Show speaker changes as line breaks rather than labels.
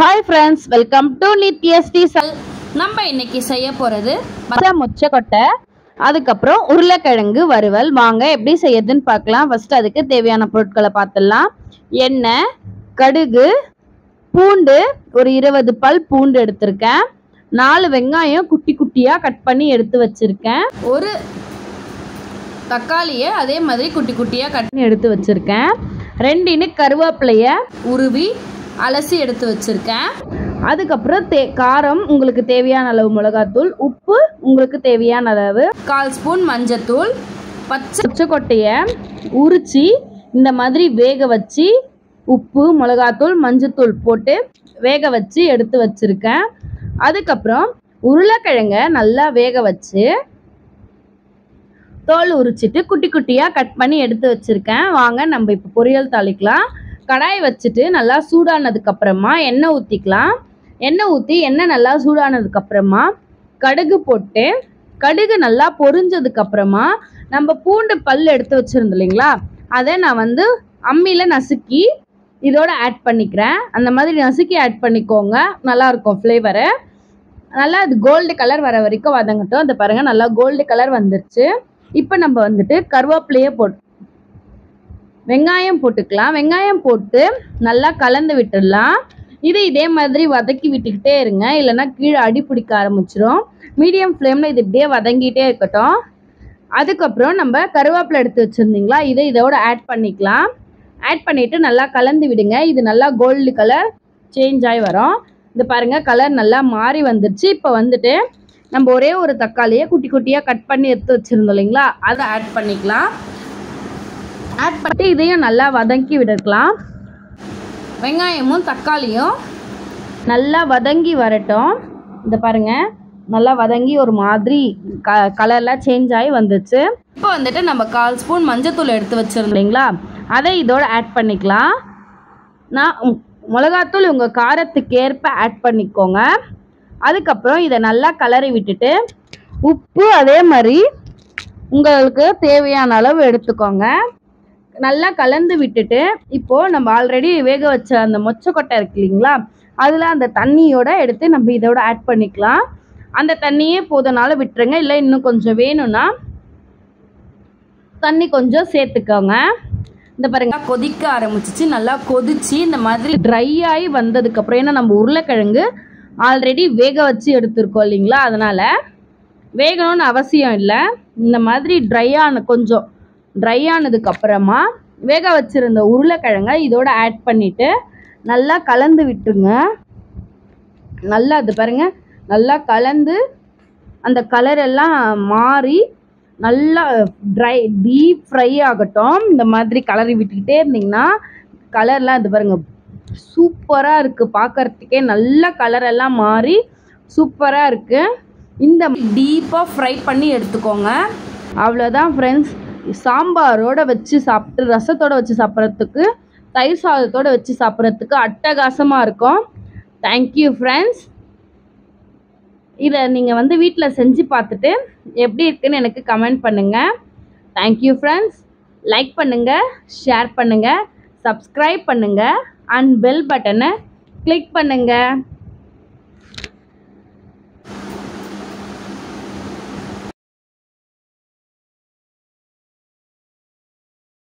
hi friends welcome to Nithyashree சல்
நம்ம இன்னைக்கு செய்ய போகிறது
மொச்சை முச்சக்கொட்டை அதுக்கப்புறம் உருளைக்கிழங்கு வறுவல் வாங்க எப்படி செய்யறதுன்னு பார்க்கலாம் ஃபர்ஸ்ட் அதுக்கு தேவையான பொருட்களை பார்த்துடலாம் எண்ணெய் கடுகு பூண்டு ஒரு இருபது பல் பூண்டு எடுத்திருக்கேன் நாலு வெங்காயம் குட்டி குட்டியாக கட் பண்ணி எடுத்து வச்சிருக்கேன்
ஒரு தக்காளியை அதே மாதிரி குட்டி குட்டியாக கட்
பண்ணி எடுத்து வச்சிருக்கேன் ரெண்டு இனு கருவேப்பிலைய
உருவி அலசி எடுத்து வச்சுருக்கேன்
அதுக்கப்புறம் தே காரம் உங்களுக்கு தேவையான அளவு மிளகாத்தூள் உப்பு உங்களுக்கு தேவையான அளவு
கால் ஸ்பூன் மஞ்சத்தூள் பச்சை
பச்சைக்கொட்டையை உரிச்சு இந்த மாதிரி வேக வச்சு உப்பு மிளகாத்தூள் மஞ்சத்தூள் போட்டு வேக வச்சு எடுத்து வச்சுருக்கேன் அதுக்கப்புறம் உருளைக்கிழங்க நல்லா வேக வச்சு தோல் உரிச்சிட்டு குட்டி குட்டியாக கட் பண்ணி எடுத்து வச்சுருக்கேன் வாங்க நம்ம இப்போ பொரியல் தாளிக்கலாம் கடாய் வச்சுட்டு நல்லா சூடானதுக்கப்புறமா எண்ணெய் ஊற்றிக்கலாம் எண்ணெய் ஊற்றி எண்ணெய் நல்லா சூடானதுக்கப்புறமா கடுகு போட்டு கடுகு நல்லா பொரிஞ்சதுக்கப்புறமா நம்ம பூண்டு பல் எடுத்து வச்சுருந்தோம் இல்லைங்களா அதை நான் வந்து அம்மியில் நசுக்கி இதோட ஆட் பண்ணிக்கிறேன் அந்த மாதிரி நசுக்கி ஆட் பண்ணிக்கோங்க நல்லாயிருக்கும் ஃப்ளேவரு நல்லா அது கோல்டு கலர் வர வரைக்கும் வதங்கட்டும் அந்த பாருங்கள் நல்லா கோல்டு கலர் வந்துருச்சு இப்போ நம்ம வந்துட்டு கருவேப்பிலையே போட் வெங்காயம் போட்டுக்கலாம் வெங்காயம் போட்டு நல்லா கலந்து விட்டுடலாம் இது இதே மாதிரி வதக்கி விட்டுக்கிட்டே இருங்க இல்லைன்னா கீழே அடி பிடிக்க ஆரம்பிச்சிரும் மீடியம் ஃப்ளேமில் இது இப்படியே வதங்கிட்டே இருக்கட்டும் அதுக்கப்புறம் நம்ம கருவேப்பிலை எடுத்து வச்சுருந்தீங்களா இதை இதோட ஆட் பண்ணிக்கலாம் ஆட் பண்ணிவிட்டு நல்லா கலந்து விடுங்க இது நல்லா கோல்டு கலர் சேஞ்ச் ஆகி வரும் இது பாருங்கள் கலர் நல்லா மாறி வந்துருச்சு இப்போ வந்துட்டு நம்ம ஒரே ஒரு தக்காளியை குட்டி குட்டியாக கட் பண்ணி எடுத்து வச்சுருந்தோம் இல்லைங்களா
அதை ஆட் பண்ணிக்கலாம்
ஆட் பண்ணிட்டு இதையும் நல்லா வதக்கி விடலாம்
வெங்காயமும் தக்காளியும்
நல்லா வதங்கி வரட்டும் இந்த பாருங்க நல்லா வதங்கி ஒரு மாதிரி க கலர்லாம் சேஞ்ச் ஆகி வந்துச்சு
இப்போ வந்துட்டு நம்ம கால் ஸ்பூன் மஞ்சத்தூள் எடுத்து வச்சுருந்தோம்
இல்லைங்களா அதை இதோட ஆட் பண்ணிக்கலாம் நான் உம், மிளகாத்தூள் உங்கள் காரத்துக்கு ஏற்ப ஆட் பண்ணிக்கோங்க அதுக்கப்புறம் இதை நல்லா கலரி விட்டுட்டு உப்பு அதே மாதிரி உங்களுக்கு தேவையான அளவு எடுத்துக்கோங்க நல்லா கலந்து விட்டுட்டு இப்போது நம்ம ஆல்ரெடி வேக வச்ச அந்த மொச்சக்கொட்டை இருக்கு இல்லைங்களா அதில் அந்த தண்ணியோட எடுத்து நம்ம இதோட ஆட் பண்ணிக்கலாம் அந்த தண்ணியே போதனால விட்டுருங்க இல்லை இன்னும் கொஞ்சம் வேணும்னா தண்ணி கொஞ்சம் சேர்த்துக்கோங்க இந்த பாருங்க
நல்லா கொதிக்க ஆரம்பிச்சிச்சு நல்லா கொதிச்சு இந்த மாதிரி
ட்ரை ஆகி வந்ததுக்கப்புறம் ஏன்னா நம்ம உருளைக்கிழங்கு ஆல்ரெடி வேக வச்சு எடுத்திருக்கோம் இல்லைங்களா அதனால் வேகணும்னு அவசியம் இல்லை இந்த மாதிரி ட்ரை ஆன கொஞ்சம் ட்ரை ஆனதுக்கப்புறமா வேக வச்சுருந்த உருளைக்கிழங்க இதோட ஆட் பண்ணிவிட்டு நல்லா கலந்து விட்டுருங்க நல்லா அது பாருங்க நல்லா கலந்து அந்த கலர் எல்லாம் மாறி நல்லா ட்ரை டீப் ஃப்ரை ஆகட்டும் இந்த மாதிரி கலரி விட்டுக்கிட்டே இருந்தீங்கன்னா கலர்லாம் இது பாருங்க சூப்பராக இருக்குது பார்க்கறதுக்கே நல்ல கலர் எல்லாம் மாறி சூப்பராக இருக்குது இந்த
டீப்பாக ஃப்ரை பண்ணி எடுத்துக்கோங்க
அவ்வளோதான் ஃப்ரெண்ட்ஸ் சாம்பாரோட வச்சு சாப்பிட்டு ரசத்தோட வச்சு சாப்பிட்றதுக்கு தயிர் சாதத்தோட வச்சு சாப்பிட்றதுக்கு அட்டகாசமாக இருக்கும் தேங்க்யூ ஃப்ரெண்ட்ஸ் இதை நீங்கள் வந்து வீட்டில் செஞ்சு பார்த்துட்டு எப்படி இருக்குன்னு எனக்கு கமெண்ட் பண்ணுங்கள் தேங்க்யூ ஃப்ரெண்ட்ஸ் லைக் பண்ணுங்கள் ஷேர் பண்ணுங்கள் சப்ஸ்கிரைப் பண்ணுங்கள் அண்ட் பெல் பட்டனை கிளிக் பண்ணுங்கள்